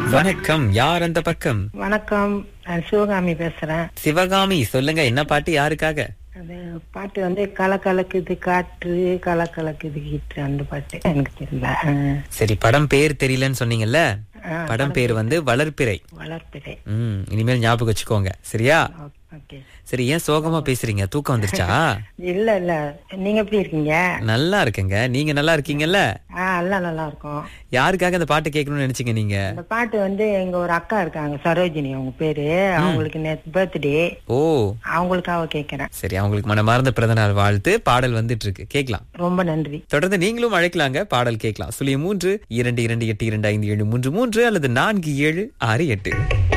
வணக்கம் யார் அந்த பக்கம் வணக்கம் நான் சிவகாமி பேசுறேன் சிவகாமி சொல்லுங்க என்ன பாட்டு யாருக்காக அது பாட்டு வந்து கலக்கலக்குது காற்று கலக்கலக்குது கீற்று அந்த பாட்டு எனக்கு தெரியல ஆ. சரி படம் பேர் தெரியலன்னு சொன்னீங்கல்ல ஆ, படம் பேர் வந்து வளர்ப்பிறை வளர்ப்பிறை ம் இனிமேல் ஞாபகம் வச்சுக்கோங்க சரியா ஓ- ஓகே சரி ஏன் சோகமா பேசுறீங்க தூக்கம் வந்துருச்சா இல்ல இல்ல நீங்க எப்படி இருக்கீங்க நல்லா இருக்குங்க நீங்க நல்லா இருக்கீங்கல்ல ஆ எல்லாம் நல்லா இருக்கும் யாருக்காக அந்த பாட்டு கேட்கணும்னு நினைச்சீங்க நீங்க இந்த பாட்டு வந்து எங்க ஒரு அக்கா இருக்காங்க சரோஜினி அவங்க பேரு அவங்களுக்கு நேற்று பர்த்டே ஓ அவங்களுக்காக கேக்குறேன் சரி அவங்களுக்கு மனமார்ந்த பிறந்தநாள் வாழ்த்து பாடல் வந்துட்டு இருக்கு கேட்கலாம் ரொம்ப நன்றி தொடர்ந்து நீங்களும் அழைக்கலாங்க பாடல் கேட்கலாம் சுழிய மூன்று இரண்டு இரண்டு எட்டு இரண்டு ஐந்து ஏழு மூன்று மூன்று அல்லது நான்கு ஏழு ஆறு எட்டு